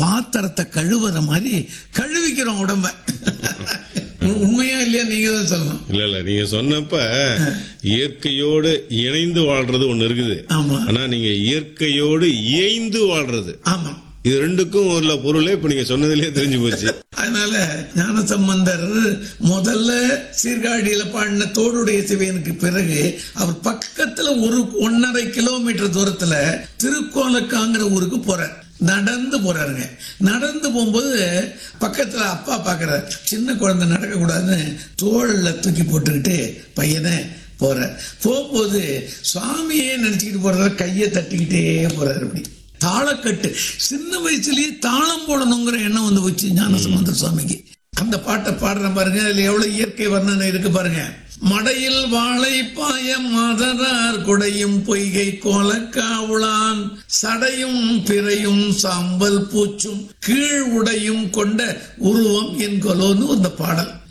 பாத்திரத்தை கழுவுற மாதிரி கழுவிக்கிறோம் உடம்ப உ- உண்மையா இல்லையா நீங்க தான் சொல்லணும் இல்ல இல்ல நீங்க சொன்னப்ப இயற்கையோடு இணைந்து வாழ்றது ஒண்ணு இருக்குது ஆமா ஆனா நீங்க இயற்கையோடு இயைந்து வாழ்றது ஆமா இது ரெண்டுக்கும் உள்ள பொருளே இப்ப நீங்க சொன்னதுலயே தெரிஞ்சு போச்சு அதனால ஞானசம்பந்தர் முதல்ல சீர்காழியில பாடின தோடுடைய சிவையனுக்கு பிறகு அவர் பக்கத்துல ஒரு ஒன்னரை கிலோமீட்டர் தூரத்துல திருக்கோலக்காங்கிற ஊருக்கு போறார் நடந்து போறாருங்க நடந்து போகும்போது பக்கத்துல அப்பா பாக்குறார் சின்ன குழந்தை நடக்க கூடாதுன்னு தோள்ல தூக்கி போட்டுக்கிட்டு பையனை போறார் போகும்போது சுவாமியே நினைச்சுக்கிட்டு போறாரு கையை தட்டிக்கிட்டே போறாரு அப்படி தாளக்கட்டு சின்ன வயசுலயே தாளம் போடணுங்கிற எண்ணம் வந்து வச்சு ஞானசம்பந்த சுவாமிக்கு அந்த பாட்டை பாடுற பாருங்க அதுல எவ்வளவு இயற்கை வர்ணனை இருக்கு பாருங்க மடையில் வாழை பாய மாதரார் குடையும் பொய்கை கோலக்காவுளான் சடையும் பிறையும் சாம்பல் பூச்சும் கீழ் உடையும் கொண்ட உருவம் என்கொலோன்னு அந்த பாடல்